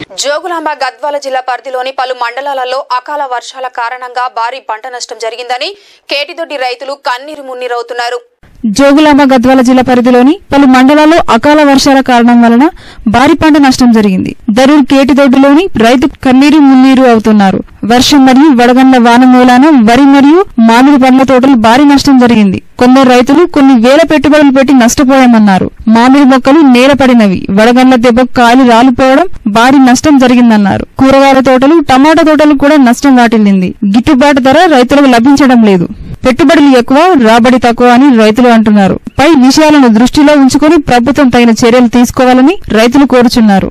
జోగులాంబ గద్వాల జిల్లా పరిధిలోని పలు మండలాలలో అకాల వర్షాల కారణంగా భారీ పంట నష్టం జరిగిందని కేటిదొడ్డి రైతులు కన్నీరు మున్నీరవుతున్నారు జోగులాంబ గద్వాల జిల్లా పరిధిలోని పలు మండలాల్లో అకాల వర్షాల కారణం వలన భారీ పంట నష్టం జరిగింది దరూర్ కేటిదొడ్డులోని రైతు కన్నీరు మున్నీరు అవుతున్నారు వర్షం మరియు వడగండ్ల వాన మూలాన వరి మరియు మామిడి పండ్ల తోటలు భారీ నష్టం జరిగింది కొందరు రైతులు కొన్ని వేల పెట్టుబడులు పెట్టి నష్టపోయామన్నారు మామిడి మొక్కలు నేలపడినవి వడగండ్ల దెబ్బకు కాలి రాలిపోవడం భారీ నష్టం జరిగిందన్నారు కూరగాయల తోటలు టమాటా తోటలు కూడా నష్టం వాటిల్లింది గిట్టుబాటు ధర రైతులకు లభించడం లేదు పెట్టుబడులు ఎక్కువ రాబడి తక్కువ అని రైతులు అంటున్నారు పై విషయాలను దృష్టిలో ఉంచుకొని ప్రభుత్వం తగిన చర్యలు తీసుకోవాలని రైతులు కోరుచున్నారు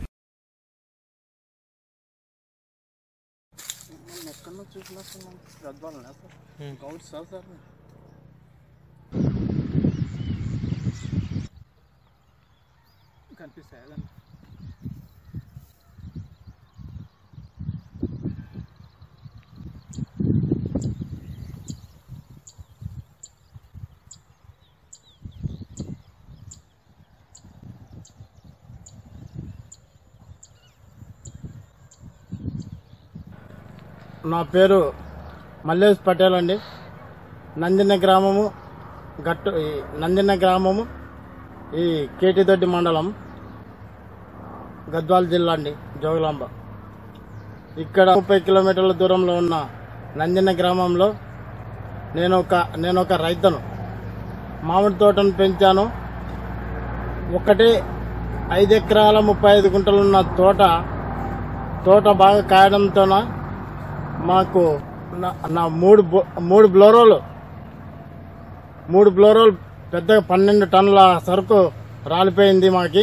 నా పేరు మల్లేష్ పటేల్ అండి నందిన గ్రామము గట్టు ఈ నందిన గ్రామము ఈ కేటిదొడ్డి మండలం గద్వాల జిల్లా అండి జోగులాంబ ఇక్కడ ముప్పై కిలోమీటర్ల దూరంలో ఉన్న నందిన గ్రామంలో నేను ఒక నేను ఒక రైతును మామిడి తోటను పెంచాను ఒకటి ఐదు ఎకరాల ముప్పై ఐదు గుంటలు ఉన్న తోట తోట బాగా కాయడంతోన మాకు నా- నా మూడు బో- మూడు బ్లోరోలు మూడు బ్లోరోలు పెద్దగా పన్నెండు టన్నుల సరుకు రాలిపోయింది మాకి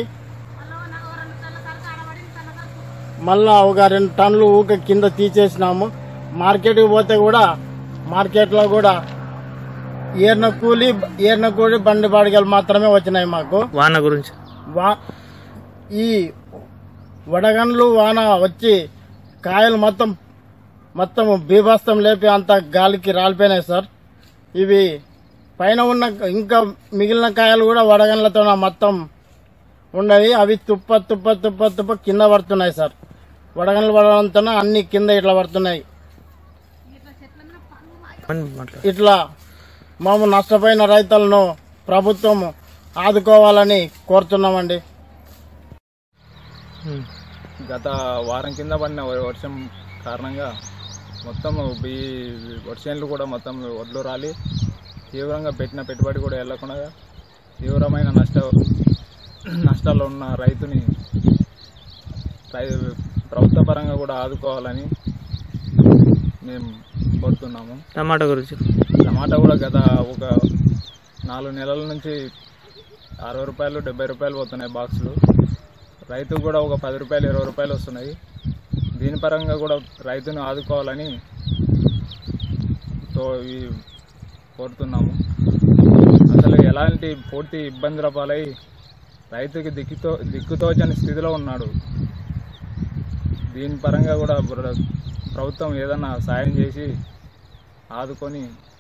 మళ్ళా ఒక రెండు టన్నులు ఊక కింద తీసేసినాము మార్కెట్కి పోతే కూడా మార్కెట్లో కూడా ఏర్న కూలి ఏర్న కూలి బండి బాడిగలు మాత్రమే వచ్చినాయి మాకు వాన గురించి వా ఈ వడగండ్లు వాన వచ్చి కాయలు మొత్తం మొత్తం బీభత్సం లేపి అంత గాలికి రాలిపోయినాయి సార్ ఇవి పైన ఉన్న ఇంకా మిగిలిన కాయలు కూడా వడగండ్లతో మొత్తం ఉండవి అవి తుప్ప తుప్ప తుప్ప తుప్ప కింద పడుతున్నాయి సార్ వడగండ్లు పడడంతో అన్ని కింద ఇట్లా పడుతున్నాయి అని మాట్లాడు ఇట్లా మేము నష్టపోయిన రైతులను ప్రభుత్వం ఆదుకోవాలని కోరుతున్నామండి ఉమ్. గత వారం కింద పడిన వర్షం కారణంగా మొత్తం ఈ వర్షాలు కూడా మొత్తం ఒడ్లు రాలి తీవ్రంగా పెట్టిన పెట్టుబడి కూడా వెళ్లకుండా తీవ్రమైన నష్ట నష్టాల్లో ఉన్న రైతుని రై- ప్రభుత్వ పరంగా కూడా ఆదుకోవాలని మేము కోరుతున్నాము టమాటా గురించి టమాటా కూడా గత ఒక నాలుగు నెలల నుంచి అరవై రూపాయలు డెబ్బై రూపాయలు పోతున్నాయి బాక్సులు రైతుకు కూడా ఒక పది రూపాయలు ఇరవై రూపాయలు వస్తున్నాయి దీని పరంగా కూడా రైతును ఆదుకోవాలని తో ఈ కోరుతున్నాము అసలు ఎలాంటి పూర్తి ఇబ్బందుల పాలై రైతుకి దిక్కుతో దిక్కుతోచని స్థితిలో ఉన్నాడు దీని పరంగా కూడా ప్ర- ప్రభుత్వం ఏదన్నా సాయం చేసి ఆదుకొని